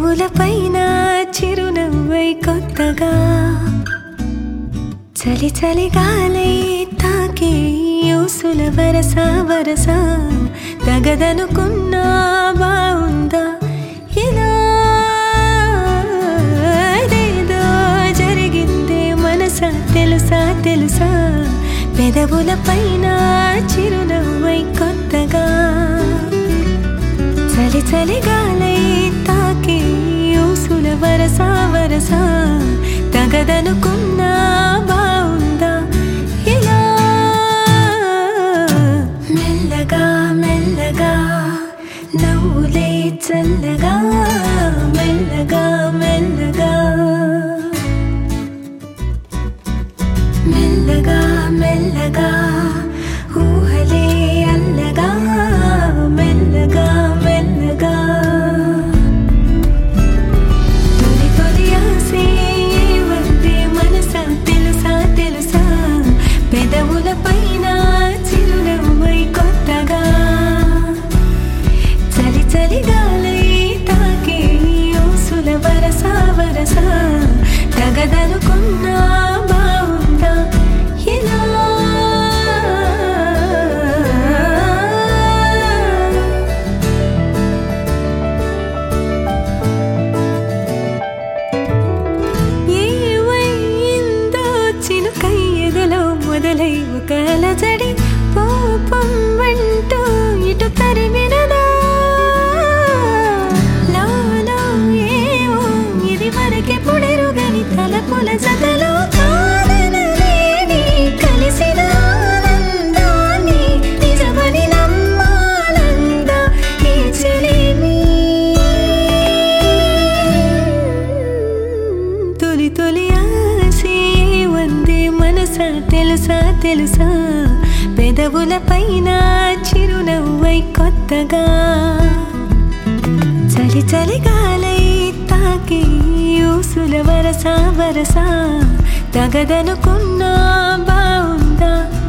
పెదవుల పైన చిరునవ్వై కొత్తగా చలి చలి గాలై తాకే యూసుల వరస వరస తగదనుకున్నా బాగుందా ఇలా ఏదో జరిగిందే మనసా తెలుసా తెలుసా పెదవుల పైన చిరునవ్వై కొత్తగా చలి చలి గాలై తాకే ఊసుల వరస వరస తగదనుకున్నా బాగుందా ఇలా మెల్లగా మెల్లగా నవ్వులే చల్లగా మెల్లగా మెల్లగా మెల్లగా మెల్లగా ఊహలే అల్లగా మెల్లగా మెల్లగా తొలి తొలి ఆసే వందే మనసా తెలుసా తెలుసా పెదవుల పైన చిరునవ్వై కొత్తగా చలి చలి గాలై తాకే ఊసుల వరస వరస తగదనుకున్నా బాగుందా ఇలా ఏవైందో చినుకై ఎదలో మొదలై ఒక అలజడి పాపం వెంటూ ఇటు తరిమినదా లాలో ఏవో ఇది వరకే పుడెరుగని తలపుల జతలో కాదనలేని కలిసిన ఆనందాన్ని నిజమని నమ్మాలందా ఈ చెలిమి తొలి తొలి ఆసే వందే మనసా తెలుసా తెలుసా పెదవుల పైన చిరునవ్వై కొత్తగా చలి చలి గాలై తాకి ఊసుల వరస వరస తగదనుకున్నా బాగుందా